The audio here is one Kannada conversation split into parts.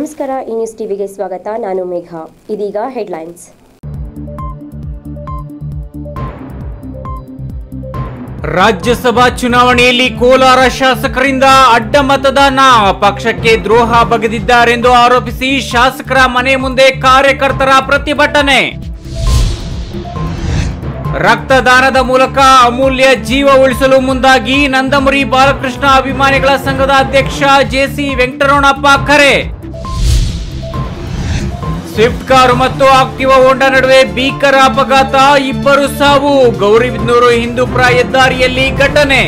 ನಮಸ್ಕಾರ ಈ ನ್ಯೂಸ್ ಟಿವಿಗೆ ಸ್ವಾಗತ ನಾನು ಮೇಘ ಇದೀಗ ಹೆಡ್ಲೈನ್ಸ್ ರಾಜ್ಯಸಭಾ ಚುನಾವಣೆಯಲ್ಲಿ ಕೋಲಾರ ಶಾಸಕರಿಂದ ಅಡ್ಡ ಮತದಾನ ಪಕ್ಷಕ್ಕೆ ದ್ರೋಹ ಬಗೆದಿದ್ದಾರೆಂದು ಆರೋಪಿಸಿ ಶಾಸಕರ ಮನೆ ಮುಂದೆ ಕಾರ್ಯಕರ್ತರ ಪ್ರತಿಭಟನೆ ರಕ್ತದಾನದ ಮೂಲಕ ಅಮೂಲ್ಯ ಜೀವ ಉಳಿಸಲು ಮುಂದಾಗಿ ನಂದಮುರಿ ಬಾಲಕೃಷ್ಣ ಅಭಿಮಾನಿಗಳ ಸಂಘದ ಅಧ್ಯಕ್ಷ ಜೆಸಿ ವೆಂಕಟರಮಣಪ್ಪ ಕರೆ ಸ್ವಿಫ್ಟ್ ಕಾರು ಮತ್ತು ಆಕ್ಟಿವಾ ಹೋಂಡಾ ನಡುವೆ ಭೀಕರ ಅಪಘಾತ ಇಬ್ಬರು ಸಾವು ಗೌರಿಬಿದನೂರು ಹಿಂದೂಪುರ ಹೆದ್ದಾರಿಯಲ್ಲಿ ಘಟನೆ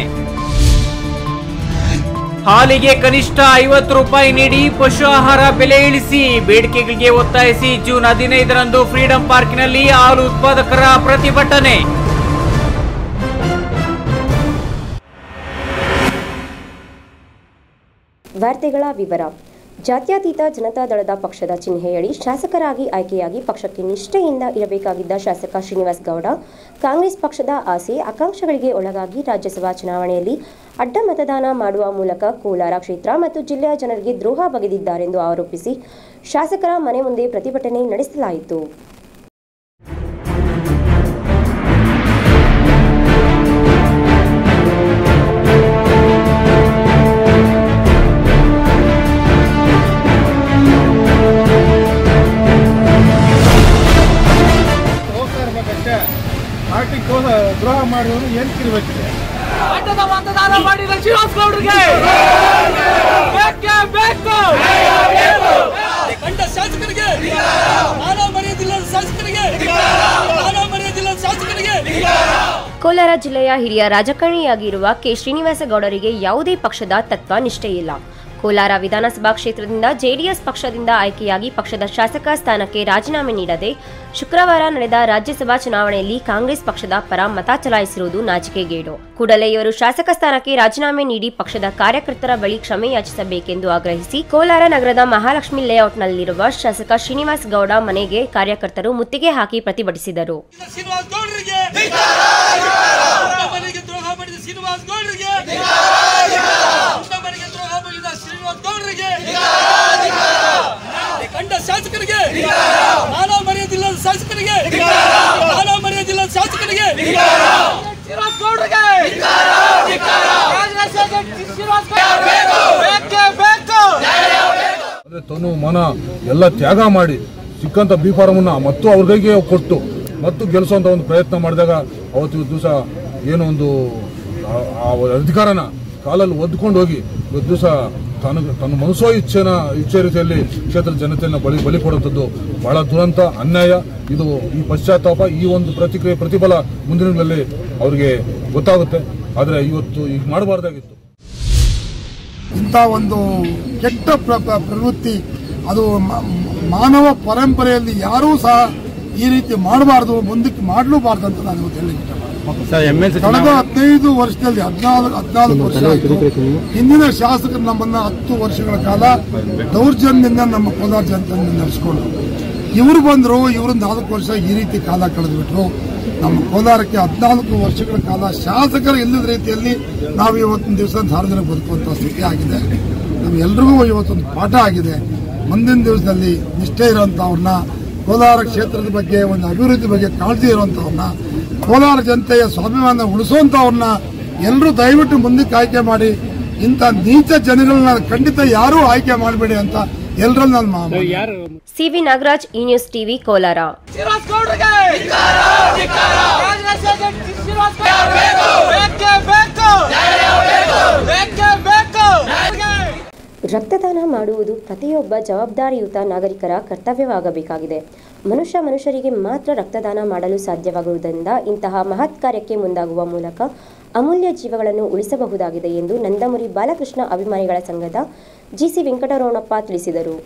ಹಾಲಿಗೆ ಕನಿಷ್ಠ ಐವತ್ತು ರೂಪಾಯಿ ನೀಡಿ ಪಶು ಆಹಾರ ಬೆಲೆ ಇಳಿಸಿ ಬೇಡಿಕೆಗಳಿಗೆ ಒತ್ತಾಯಿಸಿ ಜೂನ್ ಹದಿನೈದರಂದು ಫ್ರೀಡಂ ಪಾರ್ಕ್ನಲ್ಲಿ ಹಾಲು ಉತ್ಪಾದಕರ ಪ್ರತಿಭಟನೆ ವಾರ್ತೆಗಳ ವಿವರ ಜಾತ್ಯತೀತ ಜನತಾದಳದ ಪಕ್ಷದ ಚಿಹ್ನೆಯಡಿ ಶಾಸಕರಾಗಿ ಆಯ್ಕೆಯಾಗಿ ಪಕ್ಷಕ್ಕೆ ನಿಷ್ಠೆಯಿಂದ ಇರಬೇಕಾಗಿದ್ದ ಶಾಸಕ ಶ್ರೀನಿವಾಸ್ ಗೌಡ ಕಾಂಗ್ರೆಸ್ ಪಕ್ಷದ ಆಸೆ ಆಕಾಂಕ್ಷೆಗಳಿಗೆ ಒಳಗಾಗಿ ರಾಜ್ಯಸಭಾ ಚುನಾವಣೆಯಲ್ಲಿ ಅಡ್ಡ ಮತದಾನ ಮಾಡುವ ಮೂಲಕ ಕೋಲಾರ ಕ್ಷೇತ್ರ ಮತ್ತು ಜಿಲ್ಲೆಯ ಜನರಿಗೆ ದ್ರೋಹ ಬಗೆದಿದ್ದಾರೆಂದು ಆರೋಪಿಸಿ ಶಾಸಕರ ಮನೆ ಮುಂದೆ ಪ್ರತಿಭಟನೆ ನಡೆಸಲಾಯಿತು ಹೋಗ್ತಾ ಇರ್ಬೇಕಷ್ಟೇ ಪಾರ್ಟಿಗೆ ಹೋದ ದ್ರೋಹ ಮಾಡಿದವನು ಏನ್ ಕಿರ್ಬೇಕಿದೆ ಅಡ್ಡದ ಮತದಾನ ಮಾಡಿದ ಶ್ರೀನಿವಾಸ್ ಗೌಡ್ರಿಗೆ ಬೇಕೇ ಬೇಕು ಕಂಡ ಶಾಸಕರಿಗೆ ಮಾನವ ಮರ್ಯಾದಿಲ್ಲದ ಶಾಸಕರಿಗೆ ಮಾನವ ಮರ್ಯಾದಿಲ್ಲದ ಶಾಸಕರಿಗೆ ಕೋಲಾರ ಜಿಲ್ಲೆಯ ಹಿರಿಯ ರಾಜಕಾರಣಿಯಾಗಿರುವ ಕೆ ಶ್ರೀನಿವಾಸಗೌಡರಿಗೆ ಯಾವುದೇ ಪಕ್ಷದ ತತ್ವ ನಿಷ್ಠೆಯಿಲ್ಲ ಕೋಲಾರ ವಿಧಾನಸಭಾ ಕ್ಷೇತ್ರದಿಂದ ಜೆಡಿಎಸ್ ಪಕ್ಷದಿಂದ ಆಯ್ಕೆಯಾಗಿ ಪಕ್ಷದ ಶಾಸಕ ಸ್ಥಾನಕ್ಕೆ ರಾಜೀನಾಮೆ ನೀಡದೆ ಶುಕ್ರವಾರ ನಡೆದ ರಾಜ್ಯಸಭಾ ಚುನಾವಣೆಯಲ್ಲಿ ಕಾಂಗ್ರೆಸ್ ಪಕ್ಷದ ಪರ ಮತ ಚಲಾಯಿಸಿರುವುದು ನಾಚಿಕೆಗೇಡು ಕೂಡಲೇ ಇವರು ಶಾಸಕ ಸ್ಥಾನಕ್ಕೆ ರಾಜೀನಾಮೆ ನೀಡಿ ಪಕ್ಷದ ಕಾರ್ಯಕರ್ತರ ಬಳಿ ಕ್ಷಮೆ ಯಾಚಿಸಬೇಕೆಂದು ಆಗ್ರಹಿಸಿ ಕೋಲಾರ ನಗರದ ಮಹಾಲಕ್ಷ್ಮಿ ಲೇಔಟ್ನಲ್ಲಿರುವ ಶಾಸಕ ಶ್ರೀನಿವಾಸ್ ಗೌಡ ಮನೆಗೆ ಕಾರ್ಯಕರ್ತರು ಮುತ್ತಿಗೆ ಹಾಕಿ ಪ್ರತಿಭಟಿಸಿದರು ಶ್ರೀನಿವಾಸ್ ಗೌಡರಿಗೆ ಮನೆಗೆ ದ್ರೋಹ ಮಾಡಿದ ಶ್ರೀನಿವಾಸ್ ಗೌಡರಿಗೆ ಮನೆಗೆ ದ್ರೋಹ ಮಾಡಿದ ಶ್ರೀನಿವಾಸ್ ಗೌಡರಿಗೆ ಕಂಡ ಶಾಸಕರಿಗೆ ಮಾನವ ಮರ್ಯಾದಿಲ್ಲದ ಶಾಸಕರಿಗೆ ಮಾನವ ಮರ್ಯಾದಿಲ್ಲದ ಶಾಸಕರಿಗೆ ಶ್ರೀನಿವಾಸ್ ಗೌಡರಿಗೆ ಶ್ರೀನಿವಾಸ್ ಬೇಕೇ ಬೇಕು ಅಂದ್ರೆ ತನು ಮನ ಎಲ್ಲ ತ್ಯಾಗ ಮಾಡಿ ಸಿಕ್ಕಂತ ಬಿ ಫಾರಮನ್ನ ಮತ್ತು ಅವ್ರ ಕೈಗೆ ಕೊಟ್ಟು ಮತ್ತು ಗೆಲ್ಲಿಸುವಂತ ಒಂದು ಪ್ರಯತ್ನ ಮಾಡಿದಾಗ ಅವತ್ತು ದಿವಸ ಏನೋ ಒಂದು ಆ- ಆ ಅಧಿಕಾರನ ಕಾಲಲ್ಲಿ ಒದ್ಕೊಂಡು ಹೋಗಿ ಇವತ್ತು ದಿವಸ ತನಗೆ ತನ್ನ ಮನಸ್ಸೋ ಇಚ್ಛೆನ ಇಚ್ಛೆ ರೀತಿಯಲ್ಲಿ ಕ್ಷೇತ್ರದ ಜನತೆಯನ್ನು ಬಳಿ ಬಲಿ ಕೊಡುವಂಥದ್ದು ಬಹಳ ದುರಂತ ಅನ್ಯಾಯ ಇದು ಈ ಪಶ್ಚಾತ್ತಾಪ ಈ ಒಂದು ಪ್ರತಿಕ್ರಿಯೆ ಪ್ರತಿಫಲ ಮುಂದಿನ ದಿನಗಳಲ್ಲಿ ಅವರಿಗೆ ಗೊತ್ತಾಗುತ್ತೆ ಆದರೆ ಇವತ್ತು ಈಗ ಮಾಡಬಾರ್ದಾಗಿತ್ತು ಇಂಥ ಒಂದು ಕೆಟ್ಟ ಪ್ರ- ಪ್ರ- ಪ್ರವೃತ್ತಿ ಅದು ಮ- ಮಾನವ ಪರಂಪರೆಯಲ್ಲಿ ಯಾರೂ ಸಹ ಈ ರೀತಿ ಮಾಡಬಾರ್ದು ಮುಂದಕ್ಕೆ ಮಾಡಲೂಬಾರ್ದು ಅಂತ ನಾನು ಇವತ್ತು ಹೇಳಲಿಕ್ಕೆ ಇಷ್ಟಪಡ್ತೀನಿ. ಕಳೆದ ಹದಿನೈದು ವರ್ಷದಲ್ಲಿ ಹದಿನಾಲ್ಕು ಹದಿನಾಲ್ಕು ವರ್ಷ ಆಯ್ತು ಹಿಂದಿನ ಶಾಸಕರು ನಮ್ಮನ್ನ ಹತ್ತು ವರ್ಷಗಳ ಕಾಲ ದೌರ್ಜನ್ಯದಿಂದ ನಮ್ಮ ಕೋಲಾರ ಜನತೆಯನ್ನು ನಡೆಸ್ಕೊಂಡ್ರು ಇವರು ಬಂದ್ರು ಇವರು ನಾಲ್ಕು ವರ್ಷ ಈ ರೀತಿ ಕಾಲ ಕಳೆದು ಬಿಟ್ರು ನಮ್ಮ ಕೋಲಾರಕ್ಕೆ ಹದಿನಾಲ್ಕು ವರ್ಷಗಳ ಕಾಲ ಶಾಸಕರು ಇಲ್ಲದ ರೀತಿಯಲ್ಲಿ ನಾವು ಇವತ್ತಿನ ದಿವಸ ಸಾರ್ವಜನಿಕ ಬದುಕುವಂತ ಸ್ಥಿತಿ ಆಗಿದೆ ನಮ್ಗೆಲ್ರಿಗೂ ಇವತ್ತೊಂದು ಪಾಠ ಆಗಿದೆ ಮುಂದಿನ ದಿವಸದಲ್ಲಿ ನಿಷ್ಠೆ ಇರುವಂತವ್ರನ್ನ ಕೋಲಾರ ಕ್ಷೇತ್ರದ ಬಗ್ಗೆ ಒಂದು ಅಭಿವೃದ್ಧಿ ಬಗ್ಗೆ ಕಾಳಜಿ ಇರುವಂತವ್ರನ್ನ ಕೋಲಾರ ಜನತೆಯ ಸ್ವಾಭಿಮಾನ ಉಳಿಸುವಂತವ್ರನ್ನ ಎಲ್ಲರೂ ದಯವಿಟ್ಟು ಮುಂದಕ್ಕೆ ಆಯ್ಕೆ ಮಾಡಿ ಇಂಥ ನೀಚ ಜನಗಳನ್ನ ಖಂಡಿತ ಯಾರೂ ಆಯ್ಕೆ ಮಾಡಬೇಡಿ ಅಂತ ಎಲ್ಲರನ್ನ ನಾನು ಮಾ- ಸಿವಿ ನಾಗರಾಜ್ ಈ ನ್ಯೂಸ್ ಟಿವಿ ಕೋಲಾರ ಶ್ರೀನಿವಾಸ್ ಗೌಡ್ರಿಗೆ ರಾಜರಾಜೇಶ್ವರಿ ಶ್ರೀನಿವಾಸ್ ಗೌಡ್ರಿಗೆ ಬೇಕೇ ಬೇಕು ಬೇಕೇ ಬೇಕು ರಕ್ತದಾನ ಮಾಡುವುದು ಪ್ರತಿಯೊಬ್ಬ ಜವಾಬ್ದಾರಿಯುತ ನಾಗರಿಕರ ಕರ್ತವ್ಯವಾಗಬೇಕಾಗಿದೆ ಮನುಷ್ಯ ಮನುಷ್ಯರಿಗೆ ಮಾತ್ರ ರಕ್ತದಾನ ಮಾಡಲು ಸಾಧ್ಯವಾಗುವುದರಿಂದ ಇಂತಹ ಮಹತ್ ಕಾರ್ಯಕ್ಕೆ ಮುಂದಾಗುವ ಮೂಲಕ ಅಮೂಲ್ಯ ಜೀವಗಳನ್ನು ಉಳಿಸಬಹುದಾಗಿದೆ ಎಂದು ನಂದಮುರಿ ಬಾಲಕೃಷ್ಣ ಅಭಿಮಾನಿಗಳ ಸಂಘದ ಜಿಸಿ ವೆಂಕಟರಮಣಪ್ಪ ತಿಳಿಸಿದರು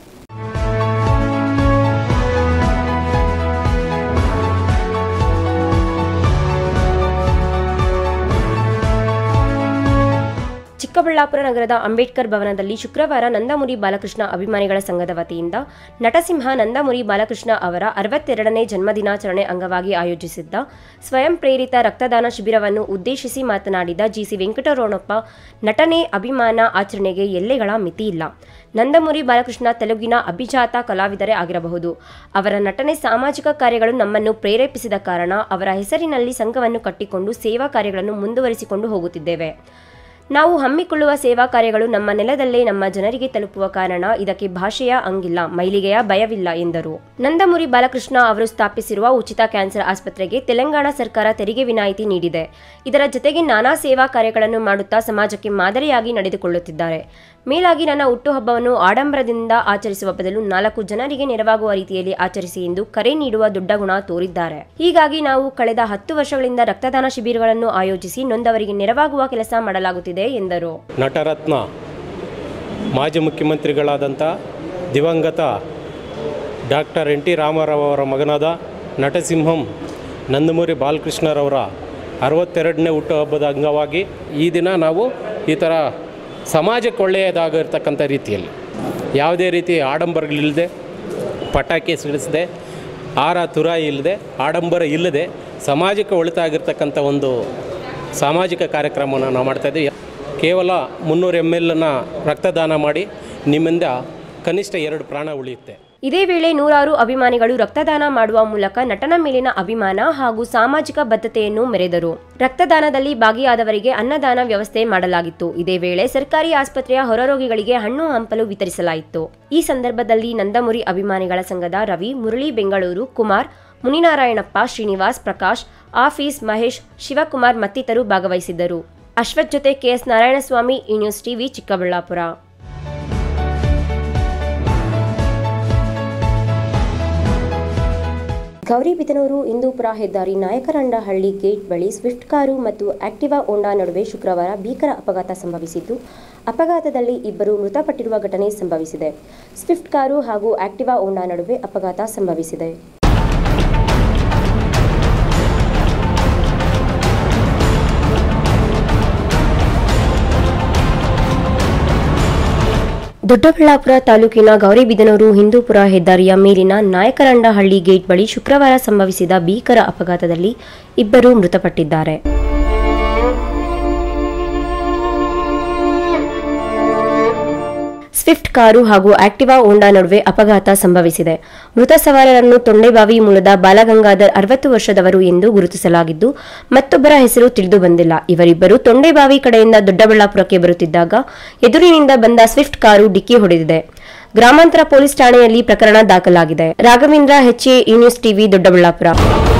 ಚಿಕ್ಕಬಳ್ಳಾಪುರ ನಗರದ ಅಂಬೇಡ್ಕರ್ ಭವನದಲ್ಲಿ ಶುಕ್ರವಾರ ನಂದಮುರಿ ಬಾಲಕೃಷ್ಣ ಅಭಿಮಾನಿಗಳ ಸಂಘದ ವತಿಯಿಂದ ನಟಸಿಂಹ ನಂದಮುರಿ ಬಾಲಕೃಷ್ಣ ಅವರ ಅರವತ್ತೆರಡನೇ ಜನ್ಮದಿನಾಚರಣೆ ಅಂಗವಾಗಿ ಆಯೋಜಿಸಿದ್ದ ಸ್ವಯಂ ಪ್ರೇರಿತ ರಕ್ತದಾನ ಶಿಬಿರವನ್ನು ಉದ್ದೇಶಿಸಿ ಮಾತನಾಡಿದ ಜಿಸಿ ವೆಂಕಟರಮಣಪ್ಪ ನಟನೆ ಅಭಿಮಾನ ಆಚರಣೆಗೆ ಎಲ್ಲೆಗಳ ಮಿತಿ ಇಲ್ಲ ನಂದಮುರಿ ಬಾಲಕೃಷ್ಣ ತೆಲುಗಿನ ಅಭಿಜಾತ ಕಲಾವಿದರೇ ಆಗಿರಬಹುದು ಅವರ ನಟನೆ ಸಾಮಾಜಿಕ ಕಾರ್ಯಗಳು ನಮ್ಮನ್ನು ಪ್ರೇರೇಪಿಸಿದ ಕಾರಣ ಅವರ ಹೆಸರಿನಲ್ಲಿ ಸಂಘವನ್ನು ಕಟ್ಟಿಕೊಂಡು ಸೇವಾ ಕಾರ್ಯಗಳನ್ನು ಮುಂದುವರಿಸಿಕೊಂಡು ಹೋಗುತ್ತಿದ್ದೇವೆ ನಾವು ಹಮ್ಮಿಕೊಳ್ಳುವ ಸೇವಾ ಕಾರ್ಯಗಳು ನಮ್ಮ ನೆಲದಲ್ಲೇ ನಮ್ಮ ಜನರಿಗೆ ತಲುಪುವ ಕಾರಣ ಇದಕ್ಕೆ ಭಾಷೆಯ ಅಂಗಿಲ್ಲ ಮೈಲಿಗೆಯ ಭಯವಿಲ್ಲ ಎಂದರು ನಂದಮುರಿ ಬಾಲಕೃಷ್ಣ ಅವರು ಸ್ಥಾಪಿಸಿರುವ ಉಚಿತ ಕ್ಯಾನ್ಸರ್ ಆಸ್ಪತ್ರೆಗೆ ತೆಲಂಗಾಣ ಸರ್ಕಾರ ತೆರಿಗೆ ವಿನಾಯಿತಿ ನೀಡಿದೆ ಇದರ ಜೊತೆಗೆ ನಾನಾ ಸೇವಾ ಕಾರ್ಯಗಳನ್ನು ಮಾಡುತ್ತಾ ಸಮಾಜಕ್ಕೆ ಮಾದರಿಯಾಗಿ ನಡೆದುಕೊಳ್ಳುತ್ತಿದ್ದಾರೆ ಮೇಲಾಗಿ ನನ್ನ ಹುಟ್ಟುಹಬ್ಬವನ್ನು ಆಡಂಬರದಿಂದ ಆಚರಿಸುವ ಬದಲು ನಾಲ್ಕು ಜನರಿಗೆ ನೆರವಾಗುವ ರೀತಿಯಲ್ಲಿ ಆಚರಿಸಿ ಎಂದು ಕರೆ ನೀಡುವ ದೊಡ್ಡ ಗುಣ ತೋರಿದ್ದಾರೆ ಹೀಗಾಗಿ ನಾವು ಕಳೆದ ಹತ್ತು ವರ್ಷಗಳಿಂದ ರಕ್ತದಾನ ಶಿಬಿರಗಳನ್ನು ಆಯೋಜಿಸಿ ನೊಂದವರಿಗೆ ನೆರವಾಗುವ ಕೆಲಸ ಮಾಡಲಾಗುತ್ತಿದೆ ಎಂದರು ನಟರತ್ನ ಮಾಜಿ ಮುಖ್ಯಮಂತ್ರಿಗಳಾದಂಥ ದಿವಂಗತ ಡಾಕ್ಟರ್ ಎನ್ ಟಿ ರಾಮಾರಾವ್ ಅವರ ಮಗನಾದ ನಟಸಿಂಹಂ ನಂದಮೂರಿ ಬಾಲಕೃಷ್ಣರವರ ಅರವತ್ತೆರಡನೇ ಹುಟ್ಟುಹಬ್ಬದ ಅಂಗವಾಗಿ ಈ ದಿನ ನಾವು ಈ ಥರ ಸಮಾಜಕ್ಕೆ ಒಳ್ಳೆಯದಾಗಿರ್ತಕ್ಕಂಥ ರೀತಿಯಲ್ಲಿ ಯಾವುದೇ ರೀತಿ ಆಡಂಬರಗಳಿಲ್ಲದೆ ಪಟಾಕಿ ಸಿಡಿಸದೆ ಆರ ತುರಾಯಿ ಇಲ್ಲದೆ ಆಡಂಬರ ಇಲ್ಲದೆ ಸಮಾಜಕ್ಕೆ ಒಳಿತಾಗಿರ್ತಕ್ಕಂಥ ಒಂದು ಸಾಮಾಜಿಕ ಕಾರ್ಯಕ್ರಮವನ್ನು ನಾವು ಮಾಡ್ತಾಯಿದ್ದೀವಿ ಕೇವಲ ಮುನ್ನೂರು ಎಮ್ ಎಲ್ನ ರಕ್ತದಾನ ಮಾಡಿ ನಿಮ್ಮಿಂದ ಕನಿಷ್ಠ ಎರಡು ಪ್ರಾಣ ಉಳಿಯುತ್ತೆ ಇದೇ ವೇಳೆ ನೂರಾರು ಅಭಿಮಾನಿಗಳು ರಕ್ತದಾನ ಮಾಡುವ ಮೂಲಕ ನಟನ ಮೇಲಿನ ಅಭಿಮಾನ ಹಾಗೂ ಸಾಮಾಜಿಕ ಬದ್ಧತೆಯನ್ನು ಮೆರೆದರು ರಕ್ತದಾನದಲ್ಲಿ ಭಾಗಿಯಾದವರಿಗೆ ಅನ್ನದಾನ ವ್ಯವಸ್ಥೆ ಮಾಡಲಾಗಿತ್ತು ಇದೇ ವೇಳೆ ಸರ್ಕಾರಿ ಆಸ್ಪತ್ರೆಯ ಹೊರರೋಗಿಗಳಿಗೆ ಹಣ್ಣು ಹಂಪಲು ವಿತರಿಸಲಾಯಿತು ಈ ಸಂದರ್ಭದಲ್ಲಿ ನಂದಮುರಿ ಅಭಿಮಾನಿಗಳ ಸಂಘದ ರವಿ ಮುರಳಿ ಬೆಂಗಳೂರು ಕುಮಾರ್ ಮುನಿನಾರಾಯಣಪ್ಪ ಶ್ರೀನಿವಾಸ್ ಪ್ರಕಾಶ್ ಆಫೀಸ್ ಮಹೇಶ್ ಶಿವಕುಮಾರ್ ಮತ್ತಿತರರು ಭಾಗವಹಿಸಿದ್ದರು ಅಶ್ವಥ್ ಜೊತೆ KS Narayanaswamy E news TV Chikkaballapura Gauribidanur Hindupur ಹೆದ್ದಾರಿ ನಾಯಕರಂಡಹಳ್ಳಿ ಗೇಟ್ ಬಳಿ ಸ್ವಿಫ್ಟ್ ಕಾರು ಮತ್ತು ಆಕ್ಟಿವಾ ಓಂಡಾ ನಡುವೆ ಶುಕ್ರವಾರ ಭೀಕರ ಅಪಘಾತ ಸಂಭವಿಸಿದ್ದು ಅಪಘಾತದಲ್ಲಿ ಇಬ್ಬರು ಮೃತಪಟ್ಟಿರುವ ಘಟನೆ ಸಂಭವಿಸಿದೆ ಸ್ವಿಫ್ಟ್ ಕಾರು ಹಾಗೂ ಆಕ್ಟಿವಾ ಓಂಡಾ ನಡುವೆ ಅಪಘಾತ ಸಂಭವಿಸಿದೆ ದೊಡ್ಡಬಳ್ಳಾಪುರ ತಾಲೂಕಿನ ಗೌರಿಬಿದನೂರು ಹಿಂದೂಪುರ ಹೆದ್ದಾರಿಯ ಮೇಲಿನ ನಾಯಕರಂಡಹಳ್ಳಿ ಗೇಟ್ ಬಳಿ ಶುಕ್ರವಾರ ಸಂಭವಿಸಿದ ಭೀಕರ ಅಪಘಾತದಲ್ಲಿ ಇಬ್ಬರು ಮೃತಪಟ್ಟಿದ್ದಾರೆ ಸ್ವಿಫ್ಟ್ ಕಾರು ಹಾಗೂ ಆಕ್ಟಿವಾ ಓಂಡಾ ನಡುವೆ ಅಪಘಾತ ಸಂಭವಿಸಿದೆ ಮೃತ ಸವಾರರನ್ನು ತೊಂಡೆಬಾವಿ ಮೂಲದ ಬಾಲಗಂಗಾಧರ್ ಅರವತ್ತು ವರ್ಷದವರು ಎಂದು ಗುರುತಿಸಲಾಗಿದ್ದು ಮತ್ತೊಬ್ಬರ ಹೆಸರು ತಿಳಿದು ಬಂದಿಲ್ಲ ಇವರಿಬ್ಬರು ತೊಂಡೆಬಾವಿ ಕಡೆಯಿಂದ ದೊಡ್ಡಬಳ್ಳಾಪುರಕ್ಕೆ ಬರುತ್ತಿದ್ದಾಗ ಎದುರಿನಿಂದ ಬಂದ ಸ್ವಿಫ್ಟ್ ಕಾರು ಡಿಕ್ಕಿ ಹೊಡೆದಿದೆ ಗ್ರಾಮಾಂತರ ಪೊಲೀಸ್ ಠಾಣೆಯಲ್ಲಿ ಪ್ರಕರಣ ದಾಖಲಾಗಿದೆ Raghavendra HA E news TV Doddaballapura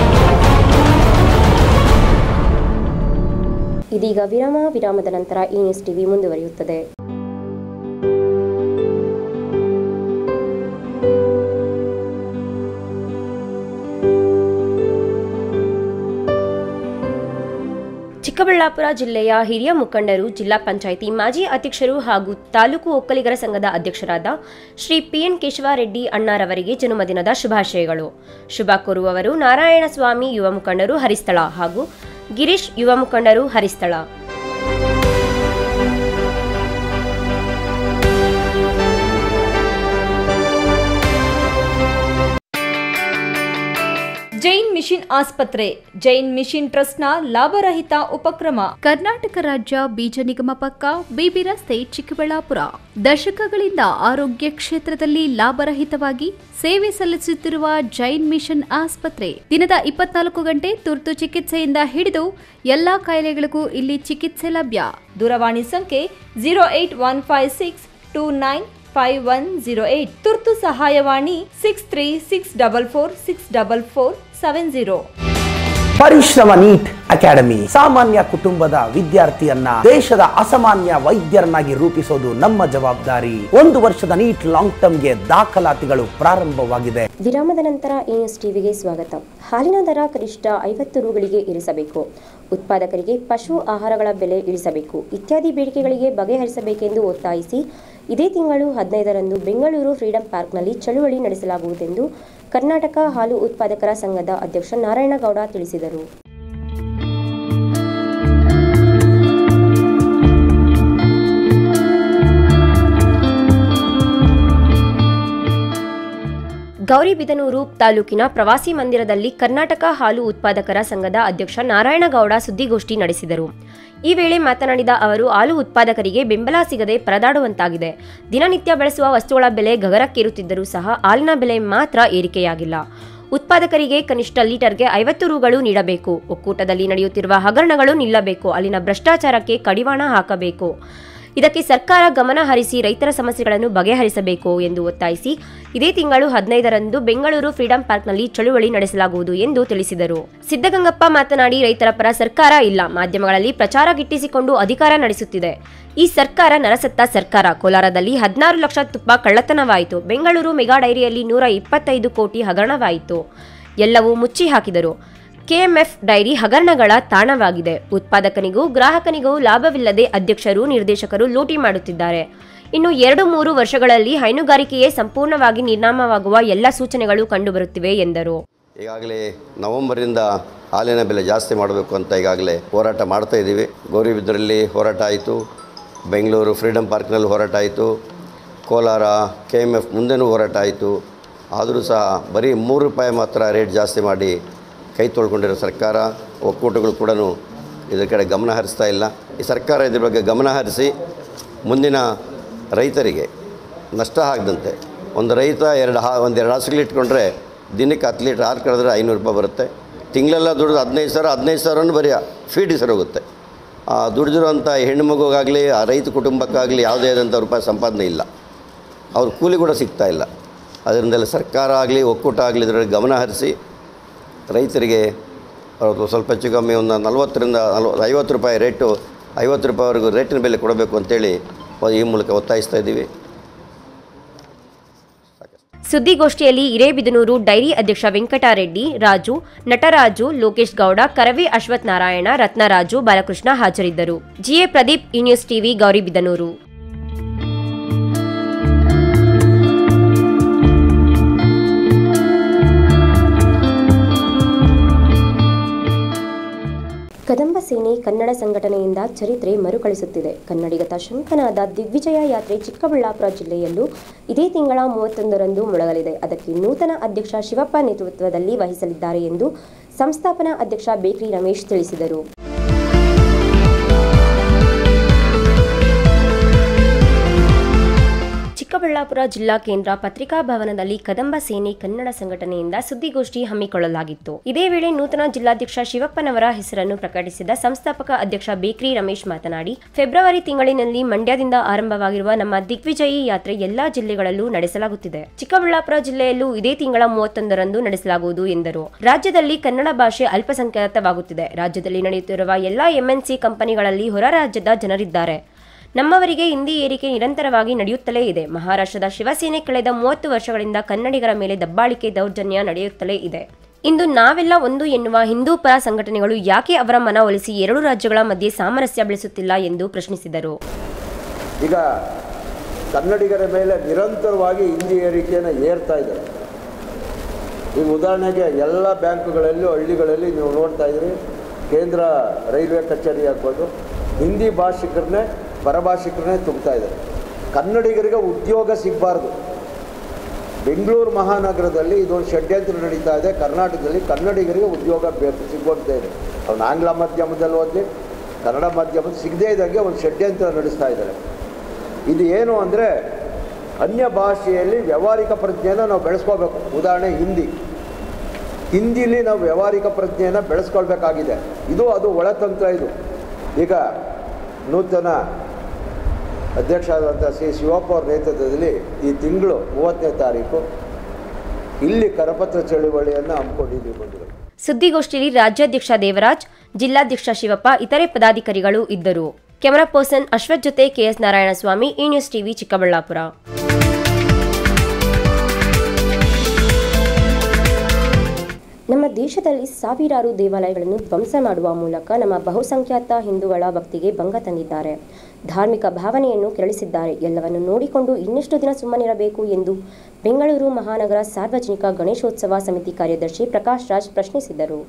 ಇದೀಗ ವಿರಾಮ ವಿರಾಮದ ನಂತರ ಈ ನ್ಯೂಸ್ ಟಿವಿ ಮುಂದುವರಿಯುತ್ತದೆ ಚಿಕ್ಕಬಳ್ಳಾಪುರ ಜಿಲ್ಲೆಯ ಹಿರಿಯ ಮುಖಂಡರು ಜಿಲ್ಲಾ ಪಂಚಾಯಿತಿ ಮಾಜಿ ಅಧ್ಯಕ್ಷರು ಹಾಗೂ ತಾಲೂಕು ಒಕ್ಕಲಿಗರ ಸಂಘದ ಅಧ್ಯಕ್ಷರಾದ ಶ್ರೀ ಪಿಎನ್ ಕೇಶವರೆಡ್ಡಿ ಅಣ್ಣಾರವರಿಗೆ ಜನ್ಮದಿನದ ಶುಭಾಶಯಗಳು ಶುಭ ಕೋರುವವರು ನಾರಾಯಣಸ್ವಾಮಿ ಯುವ ಮುಖಂಡರು ಹರಿಸ್ಥಳ ಹಾಗೂ ಗಿರೀಶ್ ಯುವ ಮುಖಂಡರು ಹರಿಸ್ಥಳ ಜೈನ್ ಮಿಷನ್ ಆಸ್ಪತ್ರೆ ಜೈನ್ ಮಿಷನ್ ಟ್ರಸ್ಟ್ನ ಲಾಭರಹಿತ ಉಪಕ್ರಮ ಕರ್ನಾಟಕ ರಾಜ್ಯ ಬೀಜ ನಿಗಮ ಪಕ್ಕ ಬಿಬಿ ರಸ್ತೆ ಚಿಕ್ಕಬಳ್ಳಾಪುರ ದಶಕಗಳಿಂದ ಆರೋಗ್ಯ ಕ್ಷೇತ್ರದಲ್ಲಿ ಲಾಭರಹಿತವಾಗಿ ಸೇವೆ ಸಲ್ಲಿಸುತ್ತಿರುವ ಜೈನ್ ಮಿಷನ್ ಆಸ್ಪತ್ರೆ ದಿನದ ಇಪ್ಪತ್ನಾಲ್ಕು ಗಂಟೆ ತುರ್ತು ಚಿಕಿತ್ಸೆಯಿಂದ ಹಿಡಿದು ಎಲ್ಲಾ ಕಾಯಿಲೆಗಳಿಗೂ ಇಲ್ಲಿ ಚಿಕಿತ್ಸೆ ಲಭ್ಯ ದೂರವಾಣಿ ಸಂಖ್ಯೆ zero eight one five six two nine five one zero eight ತುರ್ತು ಸಹಾಯವಾಣಿ six three six double four six double four seven zero Parishrama NEET academy ಸಾಮಾನ್ಯ ಕುಟುಂಬದ ವಿದ್ಯಾರ್ಥಿಯನ್ನ ದೇಶದ ಅಸಾಮಾನ್ಯ ವೈದ್ಯರನ್ನಾಗಿ ರೂಪಿಸೋದು ನಮ್ಮ ಜವಾಬ್ದಾರಿ ಒಂದು ವರ್ಷದ ನೀಟ್ ಲಾಂಗ್ ಟರ್ಮ್ಗೆ ದಾಖಲಾತಿಗಳು ಪ್ರಾರಂಭವಾಗಿದೆ ವಿರಾಮದ ನಂತರ ಈ ನ್ಯೂಸ್ ಟಿವಿಗೆ ಸ್ವಾಗತ ಹಾಲಿನ ದರ ಕನಿಷ್ಠ ಐವತ್ತು ರುಗಳಿಗೆ ಇರಿಸಬೇಕು ಉತ್ಪಾದಕರಿಗೆ ಪಶು ಆಹಾರಗಳ ಬೆಲೆ ಇಳಿಸಬೇಕು ಇತ್ಯಾದಿ ಬೇಡಿಕೆಗಳಿಗೆ ಬಗೆಹರಿಸಬೇಕೆಂದು ಒತ್ತಾಯಿಸಿ ಇದೇ ತಿಂಗಳು ಹದಿನೈದರಂದು ಬೆಂಗಳೂರು ಫ್ರೀಡಂ ಪಾರ್ಕ್ನಲ್ಲಿ ಚಳುವಳಿ ನಡೆಸಲಾಗುವುದೆಂದು ಕರ್ನಾಟಕ ಹಾಲು ಉತ್ಪಾದಕರ ಸಂಘದ ಅಧ್ಯಕ್ಷ ನಾರಾಯಣಗೌಡ ತಿಳಿಸಿದರು ಗೌರಿಬಿದನೂರು ತಾಲೂಕಿನ ಪ್ರವಾಸಿ ಮಂದಿರದಲ್ಲಿ ಕರ್ನಾಟಕ ಹಾಲು ಉತ್ಪಾದಕರ ಸಂಘದ ಅಧ್ಯಕ್ಷ ನಾರಾಯಣಗೌಡ ಸುದ್ದಿಗೋಷ್ಠಿ ನಡೆಸಿದರು ಈ ವೇಳೆ ಮಾತನಾಡಿದ ಅವರು ಹಾಲು ಉತ್ಪಾದಕರಿಗೆ ಬೆಂಬಲ ಸಿಗದೆ ಪರದಾಡುವಂತಾಗಿದೆ ದಿನನಿತ್ಯ ಬಳಸುವ ವಸ್ತುಗಳ ಬೆಲೆ ಗಗನಕ್ಕೇರುತ್ತಿದ್ದರೂ ಸಹ ಹಾಲಿನ ಬೆಲೆ ಮಾತ್ರ ಏರಿಕೆಯಾಗಿಲ್ಲ ಉತ್ಪಾದಕರಿಗೆ ಕನಿಷ್ಠ ಲೀಟರ್ಗೆ ಐವತ್ತು ರುಗಳು ನೀಡಬೇಕು ಒಕ್ಕೂಟದಲ್ಲಿ ನಡೆಯುತ್ತಿರುವ ಹಗರಣಗಳು ನಿಲ್ಲಬೇಕು ಅಲ್ಲಿನ ಭ್ರಷ್ಟಾಚಾರಕ್ಕೆ ಕಡಿವಾಣ ಹಾಕಬೇಕು ಇದಕ್ಕೆ ಸರ್ಕಾರ ಗಮನ ಹರಿಸಿ ರೈತರ ಸಮಸ್ಯೆಗಳನ್ನು ಬಗೆಹರಿಸಬೇಕು ಎಂದು ಒತ್ತಾಯಿಸಿ ಇದೇ ತಿಂಗಳು ಹದಿನೈದರಂದು ಬೆಂಗಳೂರು ಫ್ರೀಡಂ ಪಾರ್ಕ್ನಲ್ಲಿ ಚಳುವಳಿ ನಡೆಸಲಾಗುವುದು ಎಂದು ತಿಳಿಸಿದರು ಸಿದ್ದಗಂಗಪ್ಪ ಮಾತನಾಡಿ ರೈತರ ಪರ ಸರ್ಕಾರ ಇಲ್ಲ ಮಾಧ್ಯಮಗಳಲ್ಲಿ ಪ್ರಚಾರ ಗಿಟ್ಟಿಸಿಕೊಂಡು ಅಧಿಕಾರ ನಡೆಸುತ್ತಿದೆ ಈ ಸರ್ಕಾರ ನರಸತ್ತ ಸರ್ಕಾರ ಕೋಲಾರದಲ್ಲಿ ಹದಿನಾರು ಲಕ್ಷ ತುಪ್ಪ ಕಳ್ಳತನವಾಯಿತು ಬೆಂಗಳೂರು ಮೆಗಾ ಡೈರಿಯಲ್ಲಿ ನೂರ ಇಪ್ಪತ್ತೈದು ಕೋಟಿ ಹಗರಣವಾಯಿತು ಎಲ್ಲವೂ ಮುಚ್ಚಿ ಹಾಕಿದರು ಕೆಎಂಎಫ್ ಡೈರಿ ಹಗರಣಗಳ ತಾಣವಾಗಿದೆ ಉತ್ಪಾದಕನಿಗೂ ಗ್ರಾಹಕನಿಗೂ ಲಾಭವಿಲ್ಲದೆ ಅಧ್ಯಕ್ಷರು ನಿರ್ದೇಶಕರು ಲೂಟಿ ಮಾಡುತ್ತಿದ್ದಾರೆ ಇನ್ನು ಎರಡು ಮೂರು ವರ್ಷಗಳಲ್ಲಿ ಹೈನುಗಾರಿಕೆಯೇ ಸಂಪೂರ್ಣವಾಗಿ ನಿರ್ನಾಮವಾಗುವ ಎಲ್ಲ ಸೂಚನೆಗಳು ಕಂಡುಬರುತ್ತಿವೆ ಎಂದರು ಈಗಾಗಲೇ ನವೆಂಬರಿಂದ ಹಾಲಿನ ಬೆಲೆ ಜಾಸ್ತಿ ಮಾಡಬೇಕು ಅಂತ ಈಗಾಗಲೇ ಹೋರಾಟ ಮಾಡ್ತಾ ಇದ್ದೀವಿ ಗೌರಿಬಿದರಲ್ಲಿ ಹೋರಾಟ ಆಯಿತು ಬೆಂಗಳೂರು ಫ್ರೀಡಮ್ ಪಾರ್ಕ್ನಲ್ಲಿ ಹೋರಾಟ ಆಯಿತು ಕೋಲಾರ ಕೆ ಎಮ್ ಎಫ್ ಮುಂದೆನೂ ಹೋರಾಟ ಆಯಿತು ಆದರೂ ಸಹ ಬರೀ ಮೂರು ರೂಪಾಯಿ ಮಾತ್ರ ರೇಟ್ ಜಾಸ್ತಿ ಮಾಡಿ ಕೈ ತೊಳ್ಕೊಂಡಿರೋ ಸರ್ಕಾರ ಒಕ್ಕೂಟಗಳು ಕೂಡ ಇದರ ಕಡೆ ಗಮನ ಹರಿಸ್ತಾ ಇಲ್ಲ ಈ ಸರ್ಕಾರ ಇದ್ರ ಬಗ್ಗೆ ಗಮನ ಹರಿಸಿ ಮುಂದಿನ ರೈತರಿಗೆ ನಷ್ಟ ಆಗದಂತೆ ಒಂದು ರೈತ ಎರಡು ಹಾ ಒಂದು ಎರಡು ಹಸುಗಳು ಇಟ್ಕೊಂಡ್ರೆ ದಿನಕ್ಕೆ ಹತ್ತು ಲೀಟ್ರ್ ಹಾಲು ಕರೆದ್ರೆ ಐನೂರು ರೂಪಾಯಿ ಬರುತ್ತೆ ತಿಂಗಳೆಲ್ಲ ದುಡಿದು ಹದಿನೈದು ಸಾವಿರ ಹದಿನೈದು ಸಾವಿರನೂ ಬರೀ ಫೀಡ್ ಹೆಸರು ಹೋಗುತ್ತೆ ಆ ದುಡಿದಿರೋಂಥ ಹೆಣ್ಣು ಮಗುಗಾಗಲಿ ಆ ರೈತ ಕುಟುಂಬಕ್ಕಾಗಲಿ ಯಾವುದೇ ಆದಂಥ ರೂಪಾಯಿ ಸಂಪಾದನೆ ಇಲ್ಲ ಅವ್ರ ಕೂಲಿ ಕೂಡ ಸಿಗ್ತಾ ಇಲ್ಲ ಅದರಿಂದೆಲ್ಲ ಸರ್ಕಾರ ಆಗಲಿ ಒಕ್ಕೂಟ ಆಗಲಿ ಇದರಲ್ಲಿ ಗಮನ ಹರಿಸಿ ರೈತರಿಗೆ ಅವ್ರು ಸ್ವಲ್ಪ ಹೆಚ್ಚು ಕಮ್ಮಿ ಒಂದು ನಲ್ವತ್ತರಿಂದ ನಲ್ವ ಐವತ್ತು ರೂಪಾಯಿ ರೇಟು ಐವತ್ತು ರೂಪಾಯಿವರೆಗೂ ರೇಟಿನ ಬೆಲೆ ಕೊಡಬೇಕು ಅಂತೇಳಿ ಈ ಮೂಲಕ ಒತ್ತಾಯಿಸ್ತಾ ಇದ್ದೀವಿ ಸುದ್ದಿಗೋಷ್ಠಿಯಲ್ಲಿ ಹಿರೇಬಿದನೂರು ಡೈರಿ ಅಧ್ಯಕ್ಷ ವೆಂಕಟರೆಡ್ಡಿ ರಾಜು ನಟರಾಜು ಲೋಕೇಶ್ ಗೌಡ ಕರವಿ ಅಶ್ವಥ್ ನಾರಾಯಣ ರತ್ನರಾಜು ಬಾಲಕೃಷ್ಣ ಹಾಜರಿದ್ದರು ಜಿಎ ಪ್ರದೀಪ್ ಈ ನ್ಯೂಸ್ ಟಿವಿ ಗೌರಿಬಿದನೂರು ಕದಂಬ ಸೇನೆ ಕನ್ನಡ ಸಂಘಟನೆಯಿಂದ ಚರಿತ್ರೆ ಮರುಕಳಿಸುತ್ತಿದೆ ಕನ್ನಡಿಗತ ಶಂಕನಾದ ದಿಗ್ವಿಜಯ ಯಾತ್ರೆ ಚಿಕ್ಕಬಳ್ಳಾಪುರ ಜಿಲ್ಲೆಯಲ್ಲೂ ಇದೇ ತಿಂಗಳ ಮೂವತ್ತೊಂದರಂದು ಮೊಳಗಲಿದೆ ಅದಕ್ಕೆ ನೂತನ ಅಧ್ಯಕ್ಷ ಶಿವಪ್ಪ ನೇತೃತ್ವದಲ್ಲಿ ವಹಿಸಲಿದ್ದಾರೆ ಎಂದು ಸಂಸ್ಥಾಪನಾ ಅಧ್ಯಕ್ಷ ಬೇಕ್ರಿ ರಮೇಶ್ ತಿಳಿಸಿದರು ಚಿಕ್ಕಬಳ್ಳಾಪುರ ಜಿಲ್ಲಾ ಕೇಂದ್ರ ಪತ್ರಿಕಾ ಭವನದಲ್ಲಿ ಕದಂಬ ಸೇನೆ ಕನ್ನಡ ಸಂಘಟನೆಯಿಂದ ಸುದ್ದಿಗೋಷ್ಠಿ ಹಮ್ಮಿಕೊಳ್ಳಲಾಗಿತ್ತು ಇದೇ ವೇಳೆ ನೂತನ ಜಿಲ್ಲಾಧ್ಯಕ್ಷ ಶಿವಪ್ಪನವರ ಹೆಸರನ್ನು ಪ್ರಕಟಿಸಿದ ಸಂಸ್ಥಾಪಕ ಅಧ್ಯಕ್ಷ ಬೇಕ್ರಿ ರಮೇಶ್ ಮಾತನಾಡಿ ಫೆಬ್ರವರಿ ತಿಂಗಳಿನಲ್ಲಿ ಮಂಡ್ಯದಿಂದ ಆರಂಭವಾಗಿರುವ ನಮ್ಮ ದಿಗ್ವಿಜಯಿ ಯಾತ್ರೆ ಎಲ್ಲಾ ಜಿಲ್ಲೆಗಳಲ್ಲೂ ನಡೆಸಲಾಗುತ್ತಿದೆ ಚಿಕ್ಕಬಳ್ಳಾಪುರ ಜಿಲ್ಲೆಯಲ್ಲೂ ಇದೇ ತಿಂಗಳ ಮೂವತ್ತೊಂದರಂದು ನಡೆಸಲಾಗುವುದು ಎಂದರು ರಾಜ್ಯದಲ್ಲಿ ಕನ್ನಡ ಭಾಷೆ ಅಲ್ಪಸಂಖ್ಯಾತವಾಗುತ್ತಿದೆ ರಾಜ್ಯದಲ್ಲಿ ನಡೆಯುತ್ತಿರುವ ಎಲ್ಲಾ ಎಂಎನ್ಸಿ ಕಂಪನಿಗಳಲ್ಲಿ ಹೊರ ರಾಜ್ಯದ ಜನರಿದ್ದಾರೆ ನಮ್ಮವರಿಗೆ ಹಿಂದಿ ಏರಿಕೆ ನಿರಂತರವಾಗಿ ನಡೆಯುತ್ತಲೇ ಇದೆ ಮಹಾರಾಷ್ಟ್ರದ ಶಿವಸೇನೆ ಕಳೆದ ಮೂವತ್ತು ವರ್ಷಗಳಿಂದ ಕನ್ನಡಿಗರ ಮೇಲೆ ದಬ್ಬಾಳಿಕೆ ದೌರ್ಜನ್ಯ ನಡೆಯುತ್ತಲೇ ಇದೆ ಇಂದು ನಾವೆಲ್ಲ ಒಂದು ಎನ್ನುವ ಹಿಂದೂ ಪರ ಸಂಘಟನೆಗಳು ಯಾಕೆ ಅವರ ಮನವೊಲಿಸಿ ಎರಡು ರಾಜ್ಯಗಳ ಮಧ್ಯೆ ಸಾಮರಸ್ಯ ಬೆಳೆಸುತ್ತಿಲ್ಲ ಎಂದು ಪ್ರಶ್ನಿಸಿದರು ಈಗ ಕನ್ನಡಿಗರ ಮೇಲೆ ನಿರಂತರವಾಗಿ ಹಿಂದಿ ಏರಿಕೆಯನ್ನು ಏರ್ತಾ ಇದ್ದಾರೆ ಈಗ ಉದಾಹರಣೆಗೆ ಎಲ್ಲ ಬ್ಯಾಂಕುಗಳಲ್ಲೂ ಹಳ್ಳಿಗಳಲ್ಲಿ ನೀವು ನೋಡ್ತಾ ಇದ್ದೀರಿ ಕೇಂದ್ರ ರೈಲ್ವೆ ಕಚೇರಿ ಆಗ್ಬೋದು ಹಿಂದಿ ಭಾಷಿಕರನ್ನೇ ಪರಭಾಷಿಕರನ್ನೇ ತುಂಬ್ತಾ ಇದ್ದಾರೆ ಕನ್ನಡಿಗರಿಗೆ ಉದ್ಯೋಗ ಸಿಗಬಾರ್ದು ಬೆಂಗಳೂರು ಮಹಾನಗರದಲ್ಲಿ ಇದೊಂದು ಷಡ್ಯಂತ್ರ ನಡೀತಾ ಇದೆ ಕರ್ನಾಟಕದಲ್ಲಿ ಕನ್ನಡಿಗರಿಗೆ ಉದ್ಯೋಗ ಬೇಕು ಸಿಗುವಂತೆ ಇದೆ ಅವ್ನು ಆಂಗ್ಲ ಮಾಧ್ಯಮದಲ್ಲಿ ಓದಲಿ ಕನ್ನಡ ಮಾಧ್ಯಮ ಸಿಗದೇ ಇದ್ದಂಗೆ ಒಂದು ಷಡ್ಯಂತ್ರ ನಡೆಸ್ತಾ ಇದ್ದಾರೆ ಇದು ಏನು ಅಂದರೆ ಅನ್ಯ ಭಾಷೆಯಲ್ಲಿ ವ್ಯಾವಹಾರಿಕ ಪ್ರಜ್ಞೆಯನ್ನು ನಾವು ಬೆಳೆಸ್ಕೋಬೇಕು ಉದಾಹರಣೆ ಹಿಂದಿ ಹಿಂದಿಲಿ ನಾವು ವ್ಯಾವಹಾರಿಕ ಪ್ರಜ್ಞೆಯನ್ನು ಬೆಳೆಸ್ಕೊಳ್ಬೇಕಾಗಿದೆ ಇದು ಅದು ಒಳತಂತ್ರ ಇದು ಈಗ ನೂತನ ಅಧ್ಯಕ್ಷ ಆದಂಥ ಶ್ರೀ ಶಿವಪ್ಪ ಅವ್ರ ನೇತೃತ್ವದಲ್ಲಿ ಈ ತಿಂಗಳು ಮೂವತ್ತನೇ ತಾರೀಕು ಇಲ್ಲಿ ಕರಪತ್ರ ಚಳುವಳಿಯನ್ನು ಹಮ್ಮಿಕೊಂಡಿದ್ದೀವಿ ಬಂಧುಗಳು ಸುದ್ದಿಗೋಷ್ಠಿಯಲ್ಲಿ ರಾಜ್ಯಾಧ್ಯಕ್ಷ ದೇವರಾಜ್ ಜಿಲ್ಲಾಧ್ಯಕ್ಷ ಶಿವಪ್ಪ ಇತರೆ ಪದಾಧಿಕಾರಿಗಳು ಇದ್ದರು ಕೆಮರಾ ಪರ್ಸನ್ ಅಶ್ವಥ್ ಜೊತೆ KS Narayanaswamy E news TV Chikkaballapur ನಮ್ಮ ದೇಶದಲ್ಲಿ ಸಾವಿರಾರು ದೇವಾಲಯಗಳನ್ನು ಧ್ವಂಸ ಮಾಡುವ ಮೂಲಕ ನಮ್ಮ ಬಹುಸಂಖ್ಯಾತ ಹಿಂದೂಗಳ ಭಕ್ತಿಗೆ ಭಂಗ ತಂದಿದ್ದಾರೆ ಧಾರ್ಮಿಕ ಭಾವನೆಯನ್ನು ಕೆರಳಿಸಿದ್ದಾರೆ ಎಲ್ಲವನ್ನು ನೋಡಿಕೊಂಡು ಇನ್ನೆಷ್ಟು ದಿನ ಸುಮ್ಮನಿರಬೇಕು ಎಂದು ಬೆಂಗಳೂರು ಮಹಾನಗರ ಸಾರ್ವಜನಿಕ ಗಣೇಶೋತ್ಸವ ಸಮಿತಿ ಕಾರ್ಯದರ್ಶಿ ಪ್ರಕಾಶ್ ರಾಜ್ ಪ್ರಶ್ನಿಸಿದರು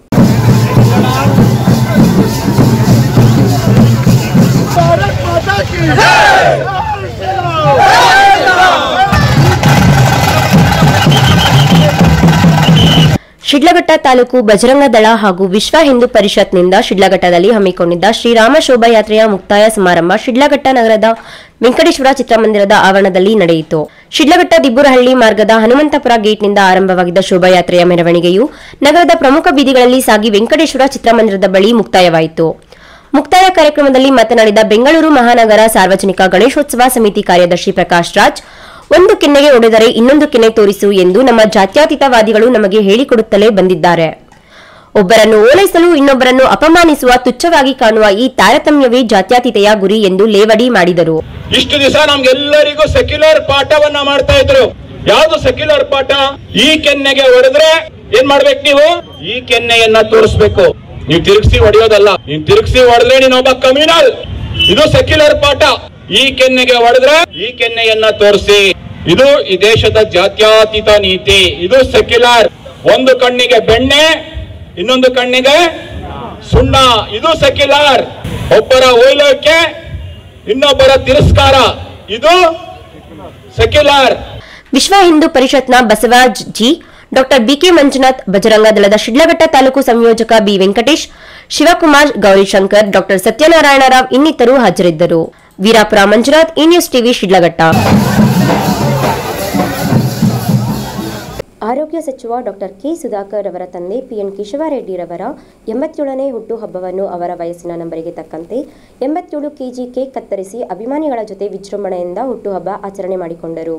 ಶಿಡ್ಲಘಟ್ಟ ತಾಲೂಕು ಬಜರಂಗ ದಳ ಹಾಗೂ ವಿಶ್ವ ಹಿಂದೂ ಪರಿಷತ್ನಿಂದ ಶಿಡ್ಲಘಟ್ಟದಲ್ಲಿ ಹಮ್ಮಿಕೊಂಡಿದ್ದ ಶ್ರೀರಾಮ ಶೋಭಾಯಾತ್ರೆಯ ಮುಕ್ತಾಯ ಸಮಾರಂಭ ಶಿಡ್ಲಘಟ್ಟ ನಗರದ ವೆಂಕಟೇಶ್ವರ ಚಿತ್ರಮಂದಿರದ ಆವರಣದಲ್ಲಿ ನಡೆಯಿತು ಶಿಡ್ಲಘಟ್ಟ ದಿಬ್ಬುರಹಳ್ಳಿ ಮಾರ್ಗದ ಹನುಮಂತಪುರ ಗೇಟ್ನಿಂದ ಆರಂಭವಾಗಿದ್ದ ಶೋಭಾಯಾತ್ರೆಯ ಮೆರವಣಿಗೆಯು ನಗರದ ಪ್ರಮುಖ ಬೀದಿಗಳಲ್ಲಿ ಸಾಗಿ ವೆಂಕಟೇಶ್ವರ ಚಿತ್ರಮಂದಿರದ ಬಳಿ ಮುಕ್ತಾಯವಾಯಿತು ಮುಕ್ತಾಯ ಕಾರ್ಯಕ್ರಮದಲ್ಲಿ ಮಾತನಾಡಿದ ಬೆಂಗಳೂರು ಮಹಾನಗರ ಸಾರ್ವಜನಿಕ ಗಣೇಶೋತ್ಸವ ಸಮಿತಿ ಕಾರ್ಯದರ್ಶಿ ಪ್ರಕಾಶ್ ರಾಜ್ ಒಂದು ಕೆನ್ನೆಗೆ ಒಡೆದರೆ ಇನ್ನೊಂದು ಕೆನ್ನೆ ತೋರಿಸು ಎಂದು ನಮ್ಮ ಜಾತ್ಯತೀತವಾದಿಗಳು ನಮಗೆ ಹೇಳಿಕೊಡುತ್ತಲೇ ಬಂದಿದ್ದಾರೆ ಒಬ್ಬರನ್ನು ಓಲೈಸಲು ಇನ್ನೊಬ್ಬರನ್ನು ಅಪಮಾನಿಸುವ ತುಚ್ಛವಾಗಿ ಕಾಣುವ ಈ ತಾರತಮ್ಯವೇ ಜಾತ್ಯತೀತೆಯ ಗುರಿ ಎಂದು ಲೇವಡಿ ಮಾಡಿದರು ಇಷ್ಟು ದಿವಸ ನಮ್ಗೆಲ್ಲರಿಗೂ ಸೆಕ್ಯುಲರ್ ಪಾಠವನ್ನ ಮಾಡ್ತಾ ಇದ್ರು ಯಾವ್ದು ಸೆಕ್ಯುಲರ್ ಪಾಠ ಈ ಕೆನ್ನೆಗೆ ಹೊಡೆದ್ರೆ ಏನ್ ಮಾಡ್ಬೇಕು ನೀವು ಈ ಕೆನ್ನೆಯನ್ನ ತೋರಿಸ್ಬೇಕು ನೀವು ತಿರುಗಿಸಿ ಹೊಡೆಯೋದಲ್ಲ ನೀವು ತಿರುಗಿಸಿ ಹೊಡೆದ್ರೆ ನೀನೊಬ್ಬ ಕಮ್ಯುನಲ್ ಇದು ಸೆಕ್ಯುಲರ್ ಪಾಠ ಈ ಕೆನ್ನೆಗೆ ಹೊಡೆದ್ರೆ ಈ ಕೆನ್ನೆಯನ್ನ ತೋರಿಸಿ ಇದು ಈ ದೇಶದ ಜಾತ್ಯತೀತ ನೀತಿ ಇದು ಸೆಕ್ಯುಲರ್ ಒಂದು ಕಣ್ಣಿಗೆ ಬೆಣ್ಣೆ ಇನ್ನೊಂದು ಕಣ್ಣಿಗೆ ಸುಣ್ಣ ಇದು ಸೆಕ್ಯುಲರ್ ಒಬ್ಬರ ಓಲೋಕೆ ಇನ್ನೊಬ್ಬರ ತಿರಸ್ಕಾರ ಇದು ಸೆಕ್ಯುಲರ್ ವಿಶ್ವ ಹಿಂದೂ ಪರಿಷತ್ನ ಬಸವರಾಜ್ ಜಿ ಡಾಕ್ಟರ್ ಬಿಕೆ ಮಂಜುನಾಥ್ ಬಜರಂಗ ದಳದ ಶಿಡ್ಲಘಟ್ಟ ತಾಲೂಕು ಸಂಯೋಜಕ ಬಿ ವೆಂಕಟೇಶ್ ಶಿವಕುಮಾರ್ ಗೌರಿಶಂಕರ್ ಡಾಕ್ಟರ್ ಸತ್ಯನಾರಾಯಣ ರಾವ್ ಇನ್ನಿತರು ಹಾಜರಿದ್ದರು ವೀರಾಪುರ ಮಂಜುನಾಥ್ ಈ ನ್ಯೂಸ್ ಟಿವಿ ಶಿಡ್ಲಘಟ್ಟ ಆರೋಗ್ಯ ಸಚಿವ ಡಾಕ್ಟರ್ ಕೆ ಸುಧಾಕರ್ ಅವರ ತಂದೆ ಪಿಎನ್ ಕೇಶವರೆಡ್ಡಿರವರ ಎಂಬತ್ತೇಳನೇ ಹುಟ್ಟುಹಬ್ಬವನ್ನು ಅವರ ವಯಸ್ಸಿನ ನಂಬರಿಗೆ ತಕ್ಕಂತೆ ಎಂಬತ್ತೇಳು ಕೆಜಿ ಕೇಕ್ ಕತ್ತರಿಸಿ ಅಭಿಮಾನಿಗಳ ಜೊತೆ ವಿಜೃಂಭಣೆಯಿಂದ ಹುಟ್ಟುಹಬ್ಬ ಆಚರಣೆ ಮಾಡಿಕೊಂಡರು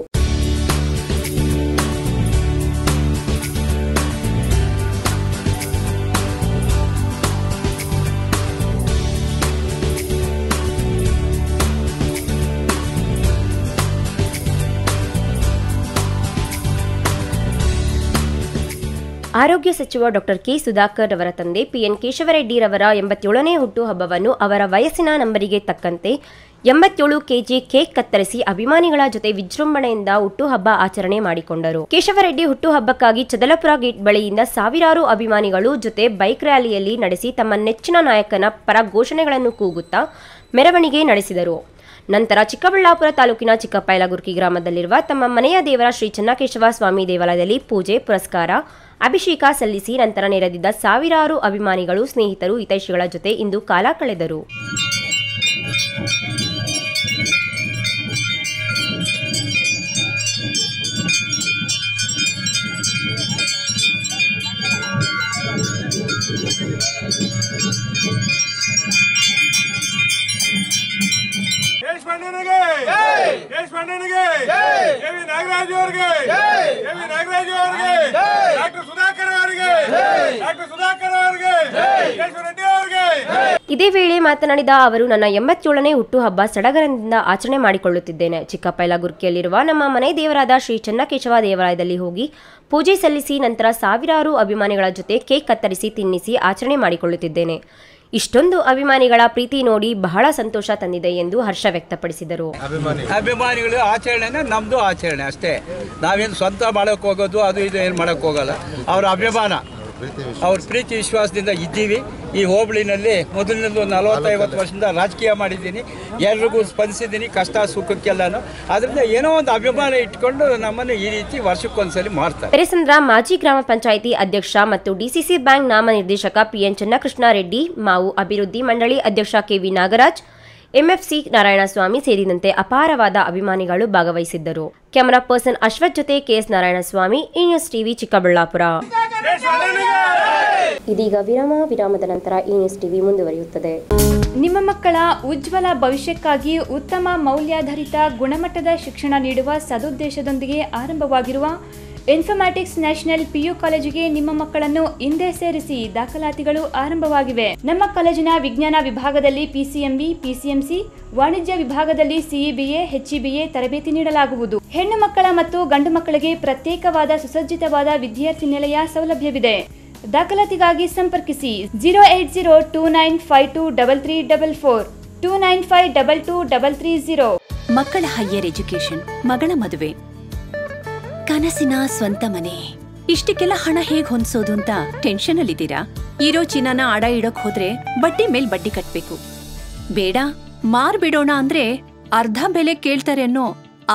ಆರೋಗ್ಯ ಸಚಿವ ಡಾಕ್ಟರ್ ಕೆ ಸುಧಾಕರ್ ಅವರ ತಂದೆ ಪಿಎನ್ ಕೇಶವರೆಡ್ಡಿರವರ ಎಂಬತ್ತೇಳನೇ ಹುಟ್ಟುಹಬ್ಬವನ್ನು ಅವರ ವಯಸ್ಸಿನ ನಂಬರಿಗೆ ತಕ್ಕಂತೆ ಎಂಬತ್ತೇಳು ಕೆಜಿ ಕೇಕ್ ಕತ್ತರಿಸಿ ಅಭಿಮಾನಿಗಳ ಜೊತೆ ವಿಜೃಂಭಣೆಯಿಂದ ಹುಟ್ಟುಹಬ್ಬ ಆಚರಣೆ ಮಾಡಿಕೊಂಡರು ಕೇಶವರೆಡ್ಡಿ ಹುಟ್ಟುಹಬ್ಬಕ್ಕಾಗಿ ಚದಲಪುರ ಗೇಟ್ ಬಳಿಯಿಂದ ಸಾವಿರಾರು ಅಭಿಮಾನಿಗಳು ಜೊತೆ ಬೈಕ್ ರ್ಯಾಲಿಯಲ್ಲಿ ನಡೆಸಿ ತಮ್ಮ ನೆಚ್ಚಿನ ನಾಯಕನ ಪರ ಘೋಷಣೆಗಳನ್ನು ಕೂಗುತ್ತಾ ಮೆರವಣಿಗೆ ನಡೆಸಿದರು ನಂತರ ಚಿಕ್ಕಬಳ್ಳಾಪುರ ತಾಲೂಕಿನ ಚಿಕ್ಕಪೈಲಗುರ್ಕಿ ಗ್ರಾಮದಲ್ಲಿರುವ ತಮ್ಮ ಮನೆಯ ದೇವರ ಶ್ರೀ ಚೆನ್ನಕೇಶವ ಸ್ವಾಮಿ ದೇವಾಲಯದಲ್ಲಿ ಪೂಜೆ ಪುರಸ್ಕಾರ ಅಭಿಷೇಕ ಸಲ್ಲಿಸಿ ನಂತರ ನೆರೆದಿದ್ದ ಸಾವಿರಾರು ಅಭಿಮಾನಿಗಳು ಸ್ನೇಹಿತರು ಹಿತೈಷಿಗಳ ಜೊತೆ ಇಂದು ಕಾಲ ಕಳೆದರು ದೇಶಪಾಂಡೆನಿಗೆ ದೇಶಪಾಂಡೆನಿಗೆ ಎವಿ ನಾಗರಾಜು ಅವರಿಗೆ ಎವಿ ನಾಗರಾಜು ಅವರಿಗೆ ಡಾಕ್ಟರ್ ಸುಧಾಕರ್ ಅವರಿಗೆ ಡಾಕ್ಟರ್ ಸುಧಾಕರ್ ಅವರಿಗೆ ಕೇಶವ ರೆಡ್ಡಿ ಅವರಿಗೆ ಇದೇ ವೇಳೆ ಮಾತನಾಡಿದ ಅವರು ನನ್ನ ಎಂಬತ್ತೇಳನೇ ಹುಟ್ಟುಹಬ್ಬ ಸಡಗರದಿಂದ ಆಚರಣೆ ಮಾಡಿಕೊಳ್ಳುತ್ತಿದ್ದೇನೆ ಚಿಕ್ಕಪೈಲಗುರ್ಕಿಯಲ್ಲಿರುವ ನಮ್ಮ ಮನೆ ದೇವರಾದ ಶ್ರೀ ಚೆನ್ನಕೇಶವ ದೇವಾಲಯದಲ್ಲಿ ಹೋಗಿ ಪೂಜೆ ಸಲ್ಲಿಸಿ ನಂತರ ಸಾವಿರಾರು ಅಭಿಮಾನಿಗಳ ಜೊತೆ ಕೇಕ್ ಕತ್ತರಿಸಿ ತಿನ್ನಿಸಿ ಆಚರಣೆ ಮಾಡಿಕೊಳ್ಳುತ್ತಿದ್ದೇನೆ ಇಷ್ಟೊಂದು ಅಭಿಮಾನಿಗಳ ಪ್ರೀತಿ ನೋಡಿ ಬಹಳ ಸಂತೋಷ ತಂದಿದೆ ಎಂದು ಹರ್ಷ ವ್ಯಕ್ತಪಡಿಸಿದರು ಅಭಿಮಾನಿಗಳು ಆಚರಣೆನೇ ನಮ್ಮದು ಆಚರಣೆ ಅಷ್ಟೇ ನಾವೇನು ಸ್ವಂತ ಮಾಡೋಕ್ಕೆ ಹೋಗೋದು ಅದು ಇದು ಏನು ಮಾಡೋಕ್ಕೆ ಹೋಗಲ್ಲ ಅವರ ಅಭಿಮಾನ ಅವ್ರ ಪ್ರೀತಿ ವಿಶ್ವಾಸದಿಂದ ಇದ್ದೀವಿ ಈ ಹೋಬಳಿನಲ್ಲಿ ಮೊದಲಿನಿಂದ ಒಂದು ನಲವತ್ತೈವತ್ತು ವರ್ಷದಿಂದ ರಾಜಕೀಯ ಮಾಡಿದ್ದೀನಿ ಎಲ್ರಿಗೂ ಸ್ಪಂದಿಸಿದ್ದೀನಿ ಕಷ್ಟ ಸುಖಕ್ಕೆಲ್ಲನೂ ಅದರಿಂದ ಏನೋ ಒಂದು ಅಭಿಮಾನ ಇಟ್ಕೊಂಡು ನಮ್ಮನ್ನು ಈ ರೀತಿ ವರ್ಷಕ್ಕೊಂದ್ಸಲಿ ಮಾಡ್ತಾರೆ ಪೆರೆಸಂದ್ರ ಮಾಜಿ ಗ್ರಾಮ ಪಂಚಾಯಿತಿ ಅಧ್ಯಕ್ಷ ಮತ್ತು ಡಿಸಿಸಿ ಬ್ಯಾಂಕ್ ನಾಮನಿರ್ದೇಶಕ ಪಿಎನ್ ಚನ್ನಕೃಷ್ಣ ರೆಡ್ಡಿ ಮಾವು ಅಭಿವೃದ್ಧಿ ಮಂಡಳಿ ಅಧ್ಯಕ್ಷ ಕೆವಿ ನಾಗರಾಜ್ ಎಂಎಫ್ಸಿ ನಾರಾಯಣಸ್ವಾಮಿ ಸೇರಿದಂತೆ ಅಪಾರವಾದ ಅಭಿಮಾನಿಗಳು ಭಾಗವಹಿಸಿದ್ದರು ಕ್ಯಾಮರಾ ಪರ್ಸನ್ ಅಶ್ವಥ್ ಜೊತೆ KS Narayanaswamy E news TV Chikkaballapur ಇದೀಗ ವಿರಾಮ ವಿರಾಮದ ನಂತರ ಈ ನ್ಯೂಸ್ ಟಿವಿ ಮುಂದುವರಿಯುತ್ತದೆ ನಿಮ್ಮ ಮಕ್ಕಳ ಉಜ್ವಲ ಭವಿಷ್ಯಕ್ಕಾಗಿ ಉತ್ತಮ ಮೌಲ್ಯಾಧಾರಿತ ಗುಣಮಟ್ಟದ ಶಿಕ್ಷಣ ನೀಡುವ ಸದುದ್ದೇಶದೊಂದಿಗೆ ಆರಂಭವಾಗಿರುವ ಇನ್ಫರ್ಮ್ಯಾಟಿಕ್ಸ್ ನ್ಯಾಷನಲ್ ಪಿಯು ಕಾಲೇಜಿಗೆ ನಿಮ್ಮ ಮಕ್ಕಳನ್ನು ಹಿಂದೆ ಸೇರಿಸಿ ದಾಖಲಾತಿಗಳು ಆರಂಭವಾಗಿವೆ ನಮ್ಮ ಕಾಲೇಜಿನ ವಿಜ್ಞಾನ ವಿಭಾಗದಲ್ಲಿ ಪಿಸಿಎಂಬಿ ಪಿಸಿಎಂಸಿ ವಾಣಿಜ್ಯ ವಿಭಾಗದಲ್ಲಿ ಸಿಇಬಿಎ ಎಚ್ಇಬಿಎ ತರಬೇತಿ ನೀಡಲಾಗುವುದು ಹೆಣ್ಣು ಮಕ್ಕಳ ಮತ್ತು ಗಂಡು ಮಕ್ಕಳಿಗೆ ಪ್ರತ್ಯೇಕವಾದ ಸುಸಜ್ಜಿತವಾದ ವಿದ್ಯಾರ್ಥಿ ನಿಲಯ ಸೌಲಭ್ಯವಿದೆ ದಾಖಲಾತಿಗಾಗಿ ಸಂಪರ್ಕಿಸಿ zero eight zero two nine five two double three double four two nine five double two double three zero ಮಕ್ಕಳ ಹೈಯರ್ ಎಜುಕೇಶನ್ ಮಗಳ ಮದುವೆ ಕನಸಿನ ಸ್ವಂತ ಮನೆ ಇಷ್ಟಕ್ಕೆಲ್ಲ ಹಣ ಹೇಗ್ ಹೊಂದ್ಸೋದು ಅಂತ ಟೆನ್ಷನ್ ಅಲ್ಲಿದ್ದೀರಾ ಇರೋ ಚಿನ್ನನ ಅಡ ಇಡೋಕ್ ಹೋದ್ರೆ ಬಡ್ಡಿ ಮೇಲ್ ಬಡ್ಡಿ ಕಟ್ಬೇಕು ಬೇಡ ಮಾರ್ಬಿಡೋಣ ಅಂದ್ರೆ ಅರ್ಧ ಬೆಲೆ ಕೇಳ್ತಾರೆ ಅನ್ನೋ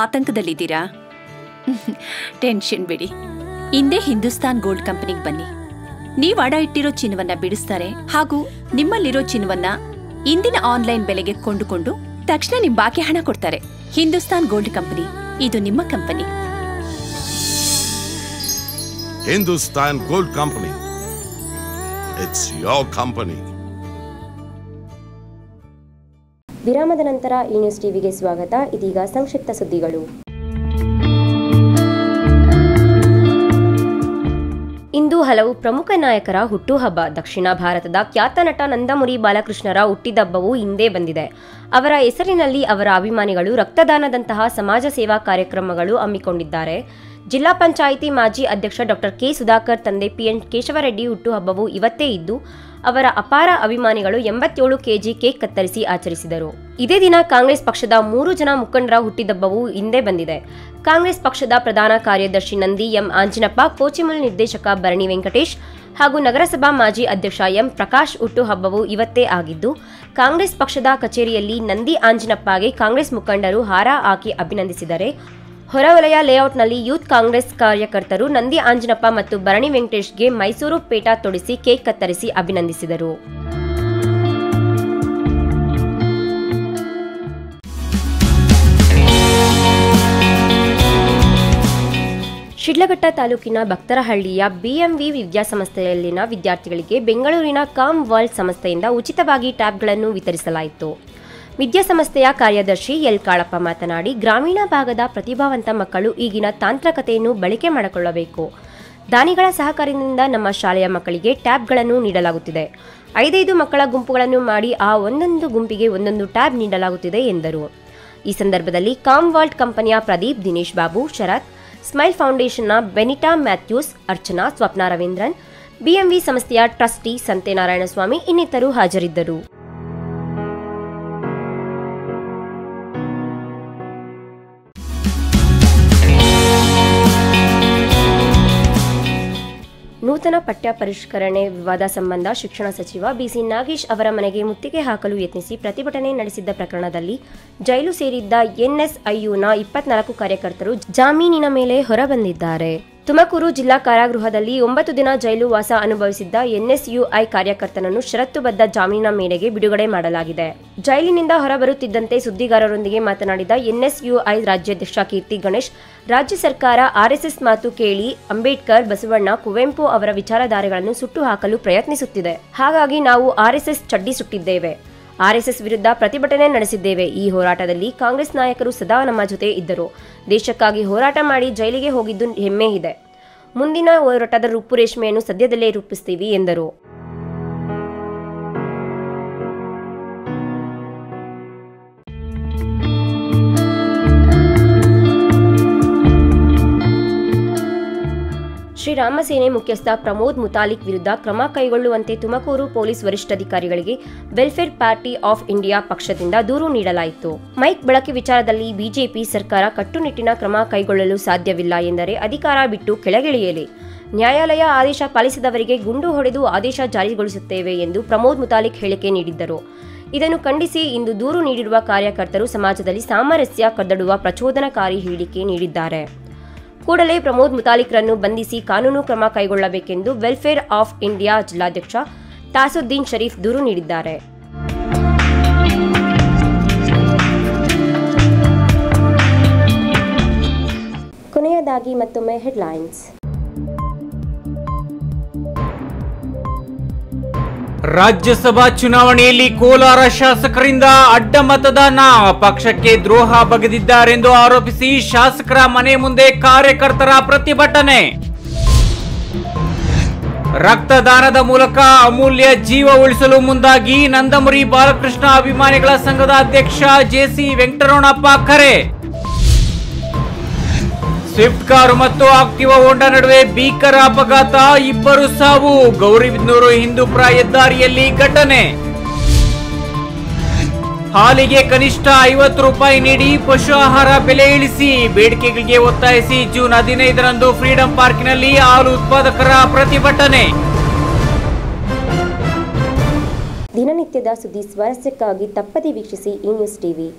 ಆತಂಕದಲ್ಲಿದ್ದೀರಾ ಟೆನ್ಷನ್ ಬಿಡಿ ಹಿಂದೆ ಹಿಂದೂಸ್ತಾನ್ ಗೋಲ್ಡ್ ಕಂಪನಿಗೆ ಬನ್ನಿ ನೀವ್ ಅಡ ಇಟ್ಟಿರೋ ಚಿನ್ನವನ್ನ ಬಿಡಿಸ್ತಾರೆ ಹಾಗೂ ನಿಮ್ಮಲ್ಲಿರೋ ಚಿನ್ನವನ್ನ ಇಂದಿನ ಆನ್ಲೈನ್ ಬೆಲೆಗೆ ಕೊಂಡುಕೊಂಡು ತಕ್ಷಣ ನಿಮ್ ಬಾಕಿ ಹಣ ಕೊಡ್ತಾರೆ ಹಿಂದೂಸ್ತಾನ್ ಗೋಲ್ಡ್ ಕಂಪನಿ ಇದು ನಿಮ್ಮ company Hindustan Gold Company. It's your company. ವಿರಾಮದ ನಂತರ ಈ ನ್ಯೂಸ್ ಟಿವಿಗೆ ಸ್ವಾಗತ ಇದೀಗ ಸಂಕ್ಷಿಪ್ತ ಸುದ್ದಿಗಳು ಇಂದು ಹಲವು ಪ್ರಮುಖ ನಾಯಕರ ಹುಟ್ಟುಹಬ್ಬ ದಕ್ಷಿಣ ಭಾರತದ ಖ್ಯಾತ ನಟ ನಂದಮುರಿ ಬಾಲಕೃಷ್ಣರ ಹುಟ್ಟಿದಬ್ಬವು ಹಿಂದೆ ಬಂದಿದೆ ಅವರ ಹೆಸರಿನಲ್ಲಿ ಅವರ ಅಭಿಮಾನಿಗಳು ರಕ್ತದಾನದಂತಹ ಸಮಾಜ ಸೇವಾ ಕಾರ್ಯಕ್ರಮಗಳು ಹಮ್ಮಿಕೊಂಡಿದ್ದಾರೆ ಜಿಲ್ಲಾ ಪಂಚಾಯಿತಿ ಮಾಜಿ ಅಧ್ಯಕ್ಷ ಡಾಕ್ಟರ್ ಕೆ ಸುಧಾಕರ್ ತಂದೆ ಪಿಎನ್ ಕೇಶವರೆಡ್ಡಿ ಹುಟ್ಟುಹಬ್ಬವು ಇವತ್ತೇ ಇದ್ದು ಅವರ ಅಪಾರ ಅಭಿಮಾನಿಗಳು ಎಂಬತ್ತೇಳು ಕೆಜಿ ಕೇಕ್ ಕತ್ತರಿಸಿ ಆಚರಿಸಿದರು ಇದೇ ದಿನ ಕಾಂಗ್ರೆಸ್ ಪಕ್ಷದ ಮೂರು ಜನ ಮುಖಂಡರ ಹುಟ್ಟಿದಬ್ಬವು ಹಿಂದೆ ಬಂದಿದೆ ಕಾಂಗ್ರೆಸ್ ಪಕ್ಷದ ಪ್ರಧಾನ ಕಾರ್ಯದರ್ಶಿ ನಂದಿ ಎಂ ಆಂಜಿನಪ್ಪ ಕೋಚಿಮಲ್ ನಿರ್ದೇಶಕ ಭರಣಿ ವೆಂಕಟೇಶ್ ಹಾಗೂ ನಗರಸಭಾ ಮಾಜಿ ಅಧ್ಯಕ್ಷ ಎಂ ಪ್ರಕಾಶ್ ಹುಟ್ಟುಹಬ್ಬವು ಇವತ್ತೇ ಆಗಿದ್ದು ಕಾಂಗ್ರೆಸ್ ಪಕ್ಷದ ಕಚೇರಿಯಲ್ಲಿ ನಂದಿ ಆಂಜಿನಪ್ಪಗೆ ಕಾಂಗ್ರೆಸ್ ಮುಖಂಡರು ಹಾರ ಹಾಕಿ ಅಭಿನಂದಿಸಿದರೆ ಹೊರವಲಯ ಲೇಔಟ್ನಲ್ಲಿ ಯೂತ್ ಕಾಂಗ್ರೆಸ್ ಕಾರ್ಯಕರ್ತರು ನಂದಿ ಆಂಜನಪ್ಪ ಮತ್ತು ಭರಣಿ ವೆಂಕಟೇಶ್ಗೆ ಮೈಸೂರು ಪೇಟ ತೊಡಿಸಿ ಕೇಕ್ ಕತ್ತರಿಸಿ ಅಭಿನಂದಿಸಿದರು ಶಿಡ್ಲಘಟ್ಟ ತಾಲೂಕಿನ ಭಕ್ತರಹಳ್ಳಿಯ ಬಿಎಂವಿ ವಿದ್ಯಾಸಂಸ್ಥೆಯಲ್ಲಿನ ವಿದ್ಯಾರ್ಥಿಗಳಿಗೆ ಬೆಂಗಳೂರಿನ ಕಾಮ್ ವರ್ಲ್ಡ್ ಸಂಸ್ಥೆಯಿಂದ ಉಚಿತವಾಗಿ ಟ್ಯಾಬ್ಗಳನ್ನು ವಿತರಿಸಲಾಯಿತು ವಿದ್ಯಾಸಂಸ್ಥೆಯ ಕಾರ್ಯದರ್ಶಿ ಎಲ್ ಕಾಳಪ್ಪ ಮಾತನಾಡಿ ಗ್ರಾಮೀಣ ಭಾಗದ ಪ್ರತಿಭಾವಂತ ಮಕ್ಕಳು ಈಗಿನ ತಾಂತ್ರಿಕತೆಯನ್ನು ಬಳಕೆ ಮಾಡಿಕೊಳ್ಳಬೇಕು ದಾನಿಗಳ ಸಹಕಾರದಿಂದ ನಮ್ಮ ಶಾಲೆಯ ಮಕ್ಕಳಿಗೆ ಟ್ಯಾಬ್ಗಳನ್ನು ನೀಡಲಾಗುತ್ತಿದೆ ಐದೈದು ಮಕ್ಕಳ ಗುಂಪುಗಳನ್ನು ಮಾಡಿ ಆ ಒಂದೊಂದು ಗುಂಪಿಗೆ ಒಂದೊಂದು ಟ್ಯಾಬ್ ನೀಡಲಾಗುತ್ತಿದೆ ಎಂದರು ಈ ಸಂದರ್ಭದಲ್ಲಿ ಕಾಮ್ ವಾಲ್ಟ್ ಕಂಪನಿಯ ಪ್ರದೀಪ್ ದಿನೇಶ್ ಬಾಬು ಶರತ್ ಸ್ಮೈಲ್ ಫೌಂಡೇಶನ್ನ ಬೆನಿಟಾ ಮ್ಯಾಥ್ಯೂಸ್ ಅರ್ಚನಾ ಸ್ವಪ್ನ ರವೀಂದ್ರನ್ ಬಿಎಂವಿ ಸಂಸ್ಥೆಯ ಟ್ರಸ್ಟಿ ಸಂತೆ ನಾರಾಯಣಸ್ವಾಮಿ ಇನ್ನಿತರು ಹಾಜರಿದ್ದರು ನೂತನ ಪಠ್ಯ ಪರಿಷ್ಕರಣೆ ವಿವಾದ ಸಂಬಂಧ ಶಿಕ್ಷಣ ಸಚಿವ ಬಿಸಿ ನಾಗೇಶ್ ಅವರ ಮನೆಗೆ ಮುತ್ತಿಗೆ ಹಾಕಲು ಯತ್ನಿಸಿ ಪ್ರತಿಭಟನೆ ನಡೆಸಿದ್ದ ಪ್ರಕರಣದಲ್ಲಿ ಜೈಲು ಸೇರಿದ್ದ ಎನ್ಎಸ್ಐಯುನ ಇಪ್ಪತ್ನಾಲ್ಕು ಕಾರ್ಯಕರ್ತರು ಜಾಮೀನಿನ ಮೇಲೆ ಹೊರಬಂದಿದ್ದಾರೆ ತುಮಕೂರು ಜಿಲ್ಲಾ ಕಾರಾಗೃಹದಲ್ಲಿ ಒಂಬತ್ತು ದಿನ ಜೈಲು ವಾಸ ಅನುಭವಿಸಿದ್ದ ಎನ್ಎಸ್ಯುಐ ಕಾರ್ಯಕರ್ತನನ್ನು ಷರತ್ತುಬದ್ಧ ಜಾಮೀನಿನ ಮೇರೆಗೆ ಬಿಡುಗಡೆ ಮಾಡಲಾಗಿದೆ ಜೈಲಿನಿಂದ ಹೊರಬರುತ್ತಿದ್ದಂತೆ ಸುದ್ದಿಗಾರರೊಂದಿಗೆ ಮಾತನಾಡಿದ ಎನ್ಎಸ್ಯುಐ ರಾಜ್ಯಾಧ್ಯಕ್ಷ ಕೀರ್ತಿ ಗಣೇಶ್ ರಾಜ್ಯ ಸರ್ಕಾರ ಆರ್ಎಸ್ಎಸ್ ಮಾತು ಕೇಳಿ ಅಂಬೇಡ್ಕರ್ ಬಸವಣ್ಣ ಕುವೆಂಪು ಅವರ ವಿಚಾರಧಾರೆಗಳನ್ನು ಸುಟ್ಟು ಹಾಕಲು ಪ್ರಯತ್ನಿಸುತ್ತಿದೆ ಹಾಗಾಗಿ ನಾವು ಆರ್ಎಸ್ಎಸ್ ಚಡ್ಡಿ ಸುಟ್ಟಿದ್ದೇವೆ ಆರ್ಎಸ್ಎಸ್ ವಿರುದ್ಧ ಪ್ರತಿಭಟನೆ ನಡೆಸಿದ್ದೇವೆ ಈ ಹೋರಾಟದಲ್ಲಿ ಕಾಂಗ್ರೆಸ್ ನಾಯಕರು ಸದಾ ನಮ್ಮ ಜೊತೆ ಇದ್ದರು ದೇಶಕ್ಕಾಗಿ ಹೋರಾಟ ಮಾಡಿ ಜೈಲಿಗೆ ಹೋಗಿದ್ದು ಹೆಮ್ಮೆ ಇದೆ ಮುಂದಿನ ಹೋರಾಟದ ರೂಪುರೇಷ್ಮೆಯನ್ನು ಸದ್ಯದಲ್ಲೇ ರೂಪಿಸ್ತೀವಿ ಎಂದರು ಶ್ರೀರಾಮ ಸೇನೆ ಮುಖ್ಯಸ್ಥ ಪ್ರಮೋದ್ ಮುತಾಲಿಕ್ ವಿರುದ್ಧ ಕ್ರಮ ಕೈಗೊಳ್ಳುವಂತೆ ತುಮಕೂರು ಪೊಲೀಸ್ ವರಿಷ್ಠಾಧಿಕಾರಿಗಳಿಗೆ ವೆಲ್ಫೇರ್ ಪಾರ್ಟಿ ಆಫ್ ಇಂಡಿಯಾ ಪಕ್ಷದಿಂದ ದೂರು ನೀಡಲಾಯಿತು ಮೈಕ್ ಬಳಕೆ ವಿಚಾರದಲ್ಲಿ ಬಿಜೆಪಿ ಸರ್ಕಾರ ಕಟ್ಟುನಿಟ್ಟಿನ ಕ್ರಮ ಕೈಗೊಳ್ಳಲು ಸಾಧ್ಯವಿಲ್ಲ ಎಂದರೆ ಅಧಿಕಾರ ಬಿಟ್ಟು ಕೆಳಗಿಳಿಯಲಿ ನ್ಯಾಯಾಲಯ ಆದೇಶ ಪಾಲಿಸದವರಿಗೆ ಗುಂಡು ಹೊಡೆದು ಆದೇಶ ಜಾರಿಗೊಳಿಸುತ್ತೇವೆ ಎಂದು ಪ್ರಮೋದ್ ಮುತಾಲಿಕ್ ಹೇಳಿಕೆ ನೀಡಿದ್ದರು ಇದನ್ನು ಖಂಡಿಸಿ ಇಂದು ದೂರು ನೀಡಿರುವ ಕಾರ್ಯಕರ್ತರು ಸಮಾಜದಲ್ಲಿ ಸಾಮರಸ್ಯ ಕದ್ದಡುವ ಪ್ರಚೋದನಕಾರಿ ಹೇಳಿಕೆ ನೀಡಿದ್ದಾರೆ ಕೂಡಲೇ ಪ್ರಮೋದ್ ಮುತಾಲಿಕ್ರನ್ನು ಬಂಧಿಸಿ ಕಾನೂನು ಕ್ರಮ ಕೈಗೊಳ್ಳಬೇಕೆಂದು ವೆಲ್ಫೇರ್ ಆಫ್ ಇಂಡಿಯಾ ಜಿಲ್ಲಾಧ್ಯಕ್ಷ ತಾಸುದ್ದೀನ್ ಶರೀಫ್ ದೂರು ನೀಡಿದ್ದಾರೆ ಕೊನೆಯದಾಗಿ ಮತ್ತೊಮ್ಮೆ ಹೆಡ್ಲೈನ್ಸ್ ರಾಜ್ಯಸಭಾ ಚುನಾವಣೆಯಲ್ಲಿ ಕೋಲಾರ ಶಾಸಕರಿಂದ ಅಡ್ಡ ಮತದಾನ ಪಕ್ಷಕ್ಕೆ ದ್ರೋಹ ಬಗೆದಿದ್ದಾರೆಂದು ಆರೋಪಿಸಿ ಶಾಸಕರ ಮನೆ ಮುಂದೆ ಕಾರ್ಯಕರ್ತರ ಪ್ರತಿಭಟನೆ ರಕ್ತದಾನದ ಮೂಲಕ ಅಮೂಲ್ಯ ಜೀವ ಉಳಿಸಲು ಮುಂದಾಗಿ ನಂದಮುರಿ ಬಾಲಕೃಷ್ಣ ಅಭಿಮಾನಿಗಳ ಸಂಘದ ಅಧ್ಯಕ್ಷ ಜೆಸಿ ವೆಂಕಟರಮಣಪ್ಪ ಕರೆ ಸ್ವಿಫ್ಟ್ ಕಾರು ಮತ್ತು ಆಕ್ಟಿವಾ ಹೋಂಡಾ ನಡುವೆ ಭೀಕರ ಅಪಘಾತ ಇಬ್ಬರು ಸಾವು ಗೌರಿಬಿದನೂರು ಹಿಂದೂಪುರ ಹೆದ್ದಾರಿಯಲ್ಲಿ ಘಟನೆ ಹಾಲಿಗೆ ಕನಿಷ್ಠ ಐವತ್ತು ರೂಪಾಯಿ ನೀಡಿ ಪಶು ಆಹಾರ ಬೆಲೆ ಇಳಿಸಿ ಬೇಡಿಕೆಗಳಿಗೆ ಒತ್ತಾಯಿಸಿ ಜೂನ್ ಹದಿನೈದರಂದು ಫ್ರೀಡಂ ಪಾರ್ಕ್ನಲ್ಲಿ ಹಾಲು ಉತ್ಪಾದಕರ ಪ್ರತಿಭಟನೆ ದಿನನಿತ್ಯದ ಸುದ್ದಿ ಸ್ವಾರಸ್ಯಕ್ಕಾಗಿ ತಪ್ಪದೇ ವೀಕ್ಷಿಸಿ ಈ ನ್ಯೂಸ್ ಟಿವಿ